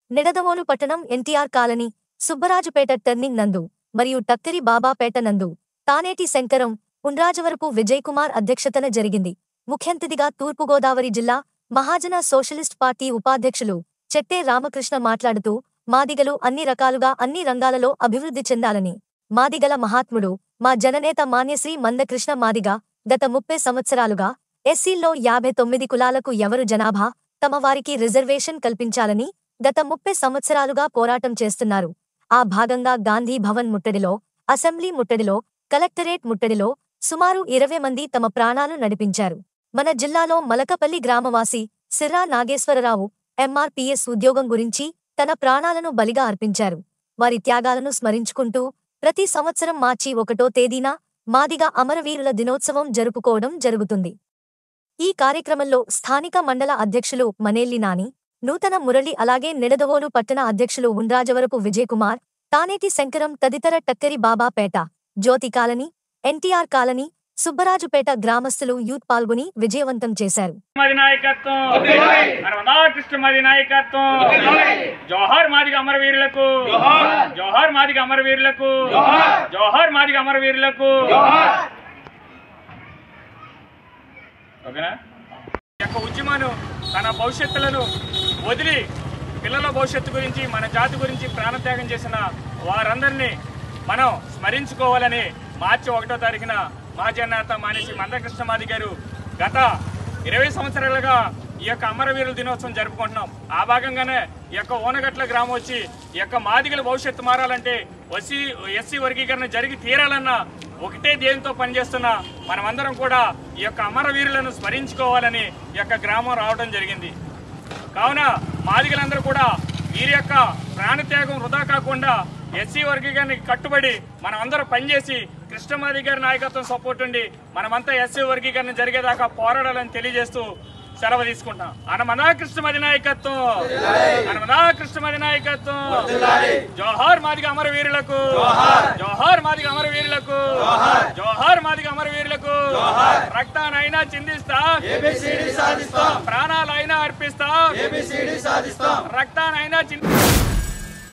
నిడదవోలు పట్టణం NTR colony సుబ్బరాజుపేట turning నందు మరియు టక్కరి బాబాపేట నందు తానేటి శంకరం ఉండ్రాజవరపు విజయ్ కుమార్ అధ్యక్షతన జరిగింది ముఖ్యంతిథిగా తూర్పుగోదావరి జిల్లా మహాజన సోషలిస్ట్ పార్టీ ఉపాధ్యక్షులు చెట్టే రామకృష్ణ మాట్లాడుతూ మాదిగలు అన్ని రకాలుగా అన్ని రంగాలలో అభివృద్ధి చెందాలని మాదిగల మహాత్ముడు మా జననేత మాన్యశ్రీ మందకృష్ణ మాదిగ గత ముప్పై సంవత్సరాలుగా ఎస్సీల్లో యాభై తొమ్మిది కులాలకు ఎవరు జనాభా తమ వారికి రిజర్వేషన్ కల్పించాలని గత ముప్పై సంవత్సరాలుగా పోరాటం చేస్తున్నారు ఆ భాగంగా గాంధీ భవన్ ముట్టడిలో అసెంబ్లీ ముట్టడిలో కలెక్టరేట్ ముట్టడిలో సుమారు ఇరవై మంది తమ ప్రాణాలు నడిపించారు మన జిల్లాలో మలకపల్లి గ్రామవాసి సిర్రా నాగేశ్వరరావు ఎంఆర్పీఎస్ ఉద్యోగం గురించి తన ప్రాణాలను బలిగా అర్పించారు వారి త్యాగాలను స్మరించుకుంటూ ప్రతి సంవత్సరం మార్చి ఒకటో తేదీన మాదిగా అమరవీరుల దినోత్సవం జరుపుకోవడం జరుగుతుంది ఈ కార్యక్రమంలో స్థానిక మండల అధ్యక్షులు మనేల్లి నాని నూతన మురళి అలాగే నిడదవోలు పట్టణ అధ్యక్షులు ఉండ్రాజవరపు విజయకుమార్ తానేటి శంకరం తదితర Takkari Babapeta Jyothi colony NTR colony Subbarajupeta గ్రామస్తులు యూత్ పాల్గొని విజయవంతం చేశారు మాది నాయకత్వం నర్మదా కృష్ణ మాది నాయకత్వం జోహార్ మాదిగ అమరవీరులకు జోహార్ మాదిగ అమరవీరులకు జోహార్ మాదిగ అమరవీరులకు ఓకేనా ఈ యొక్క ఉద్యమాన్ని తన భవిష్యత్తులను వదిలి పిల్లల భవిష్యత్తు గురించి మన జాతి గురించి ప్రాణత్యాగం చేసిన వారందరినీ మనం స్మరించుకోవాలని మార్చి ఒకటో తారీఖున మహాజనేత మానేసి మందకృష్ణ మాది గారు గత ఇరవై సంవత్సరాలుగా ఈ యొక్క అమరవీరుల దినోత్సవం జరుపుకుంటున్నాం ఆ భాగంగానే ఈ యొక్క ఓనగట్ల గ్రామం వచ్చి ఈ యొక్క మాదిగల భవిష్యత్తు మారాలంటే ఎస్సీ ఎస్సీ వర్గీకరణ జరిగి తీరాలన్న ఒకటే ధ్యేయంతో పనిచేస్తున్న మనమందరం కూడా ఈ యొక్క అమరవీరులను స్మరించుకోవాలని ఈ యొక్క గ్రామం రావడం జరిగింది కావున మాదిగలందరూ కూడా వీరి యొక్క ప్రాణత్యాగం వృధా కాకుండా ఎస్సీ వర్గీకరణకి కట్టుబడి మనం అందరం పనిచేసి కృష్ణమాది గారి నాయకత్వం సపోర్ట్ ఉండి మనమంతా ఎస్సీ వర్గీకరణ జరిగేదాకా పోరాడాలని తెలియజేస్తూ సెలవు తీసుకుంటాం అనమదా కృష్ణమది నాయకత్వం అనమదా కృష్ణమది నాయకత్వం జోహార్ మాదిగ అమరవీరులకు జోహార్ మాదిగ అమరవీరులకు జోహార్ మాదిగ అమరవీరులకు రక్తానైనా చిందిస్తా ప్రాణాలైనా అర్పిస్తా రక్తానైనా చింది